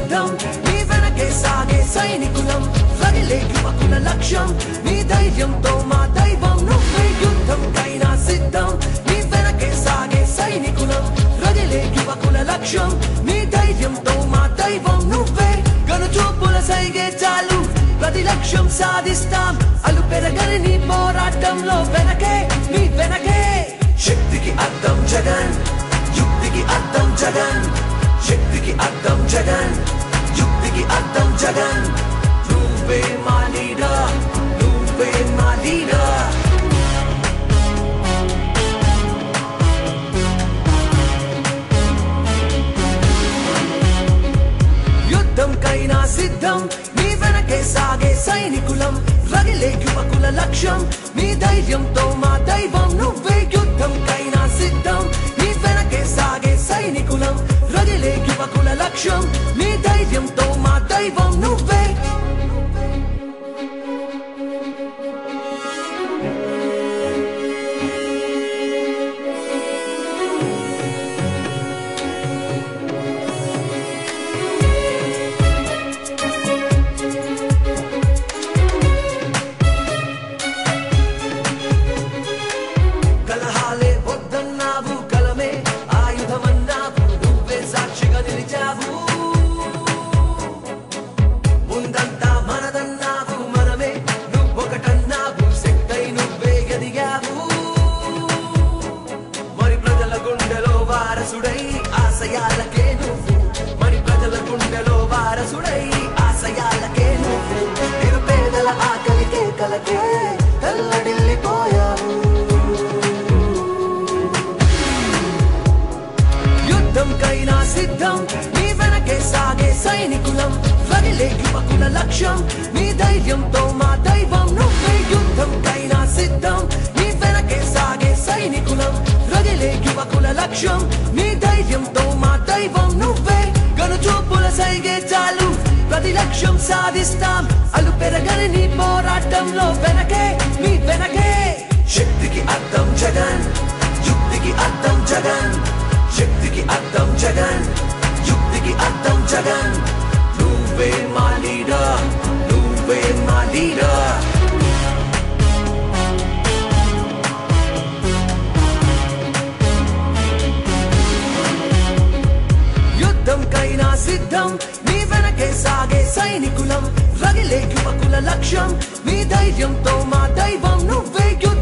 సిద్ధం మీ వెనకే సాగే సైనికులం రగిలే యువకుల లక్ష్యం మీ ధైర్యంతో మా దైవం నువ్వే యుద్ధం కైనా సిద్ధం మీ వెనకే సాగే సైనికులం రగిలే యువకుల లక్ష్యం మీ ధైర్యంతో మా దైవం నువ్వే గనుచూపుల సైగే చాలు ప్రతి లక్ష్యం సాధిస్తాం అలు పెరగని నీ పోరాటంలో వెనకే మీ వెనకే శక్తికి అర్థం జగన్ యుక్తికి అర్థం జగన్ శక్తికి అర్థం జగన్ యుక్తికి అర్థం జగన్ నువ్వే మా లీడర్ నువ్వే మా లీడర్ యుద్ధం కైనా సిద్ధం మీ వెనకే సాగే సైనికులం రగిలే యువకుల లక్ష్యం మీ ధైర్యంతో మా దైవం నువ్వే యుద్ధం కైనా సిద్ధం మీ వెనకే సాగే సైనికులం రగిలే యువకుల లక్ష్యం మీ ధైర్యంతో మా దైవం నువ్వే కలహాలే వద్దన్నావు కలమే ఆయుధమన్నావు నువ్వే సాక్షిగా నిలిచావు ముందంతా మనదన్నావు మనమే నువ్వొకటన్నావు శక్తై నువ్వే ఎదిగావు మరి ప్రజల గుండెలో వారసుడై ఆశయాలకే నువ్వు మరి ప్రజల గుండెలో వారసుడై ఆశయాలకే నువ్వు నిరుపేదల ఆకలికే కలకే తెల్లడిల్లిపోయావు యుద్ధం కైనా సిద్ధం మీ వెనకే సాగే సైనికులం రగిలే యువకుల లక్ష్యం మీ ధైర్యంతో మా దైవం నువ్వే యుద్ధం కైనా సిద్ధం మీ వెనకే సాగే సైనికులం రగిలే యువకుల లక్ష్యం మీ ధైర్యంతో మా దైవం నువ్వే గనుచూపుల సైగే చాలు ప్రతి లక్ష్యం సాధిస్తాం అలు పెరగని నీ పోరాటంలో వెనకే మీ వెనకే శక్తికి అర్థం జగన్ యుక్తికి అర్థం జగన్ శక్తికి అర్థం జగన్ యుక్తికి అర్థం జగన్ నువ్వే మా లీడర్ నువ్వే మా లీడర్ యుద్ధం కైనా సిద్ధం మీ వెనకే సాగే సైనికులం రగిలే యువకుల లక్ష్యం మీ ధైర్యంతో మా దైవం నువ్వే యుద్ధం